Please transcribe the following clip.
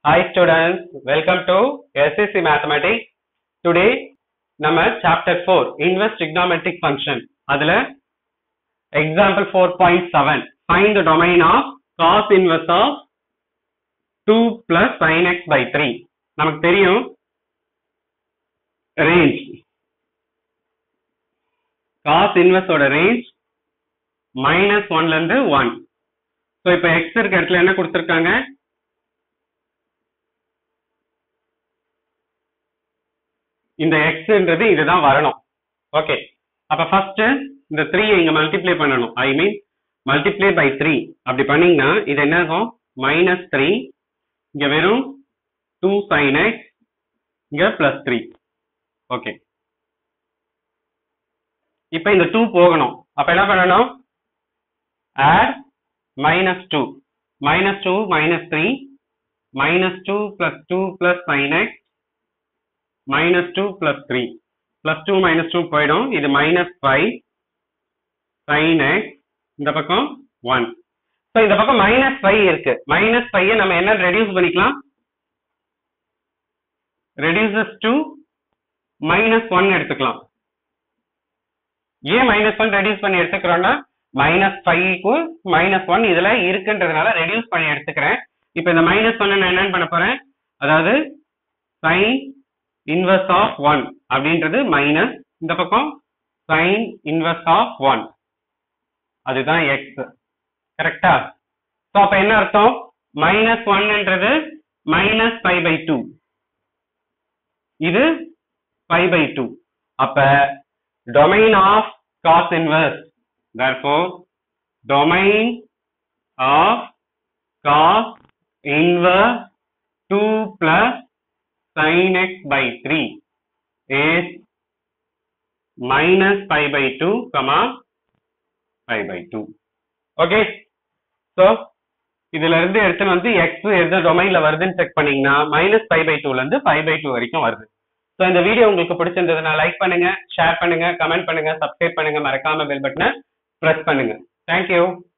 Hi students, welcome to SCC Mathematics. Today நம்ம chapter 4 inverse trigonometric function அதுல example 4.7 find the domain of cos inverse of 2 plus sin x by 3 நமக்கு தெரியும் range cos inverse ஓட range minus 1 ல இருந்து 1 so இப்ப x இருக்க இடத்துல என்ன கொடுத்திருக்காங்க இந்த எக்ஸ்ன்றது இதுதான் வரணும் ஓகே அப்ப ஃபர்ஸ்ட் இந்த த்ரீ இங்க மல்டிப்ளை பண்ணணும் I mean multiply by three அப்படி பண்ணீங்கன்னா இது என்ன ஆகும் மைனஸ் த்ரீ இங்க வெறும் டூ சைன் எக்ஸ் இங்க பிளஸ் த்ரீ ஓகே இப்ப இந்த டூ போகணும் அப்ப என்ன பண்ணணும் add minus two minus two minus three minus two plus two plus sine x minus two plus three plus two minus two போயிடும் இது மைனஸ் ஃபைவ் சைன் எக்ஸ் இந்த பக்கம் ஒன் ஸோ இந்த பக்கம் மைனஸ் ஃபைவ் இருக்கு மைனஸ் ஃபைவ் நம்ம என்ன reduce பண்ணிக்கலாம் ரெடியூசஸ் டு மைனஸ் ஒன் எடுத்துக்கலாம் ஏன் மைனஸ் ஒன் ரெடியூஸ் பண்ணி எடுத்துக்கிறோம்னா மைனஸ் ஃபைவ்க்கு மைனஸ் ஒன் இதுல இருக்குன்றதுனால ரெடியூஸ் பண்ணி எடுத்துக்கிறேன் இப்போ இந்த மைனஸ் ஒன் நான் என்னன்னு பண்ண போறேன் அதாவது சைன் இன்வர்ஸ் ஆஃப் ஒன் அப்படின்றது மைனஸ் இந்த பக்கம் சைன் இன்வர்ஸ் ஆஃப் ஒன் அதுதான் எக்ஸ் கரெக்டா ஸோ அப்ப என்ன அர்த்தம் மைனஸ் ஒன்ன்றது மைனஸ் ஃபைவ் பை டூ இது ஃபைவ் பை டூ அப்ப domain of cos inverse therefore domain of cos inverse 2 plus sin x by 3 is minus pi by 2 comma pi by 2 okay so இதுல இருந்து எடுத்துன்னு வந்து எக்ஸ் எந்த டொமைன்ல வருதுன்னு check பண்ணீங்கன்னா minus five by டூல இருந்து ஃபைவ் பை டூ வரைக்கும் வருது ஸோ இந்த வீடியோ உங்களுக்கு பிடிச்சிருந்ததுன்னா லைக் பண்ணுங்க ஷேர் பண்ணுங்க கமெண்ட் பண்ணுங்க சப்ஸ்கிரைப் பண்ணுங்க மறக்காம பெல் பட்டனை ப்ரெஸ் பண்ணுங்க தேங்க்யூ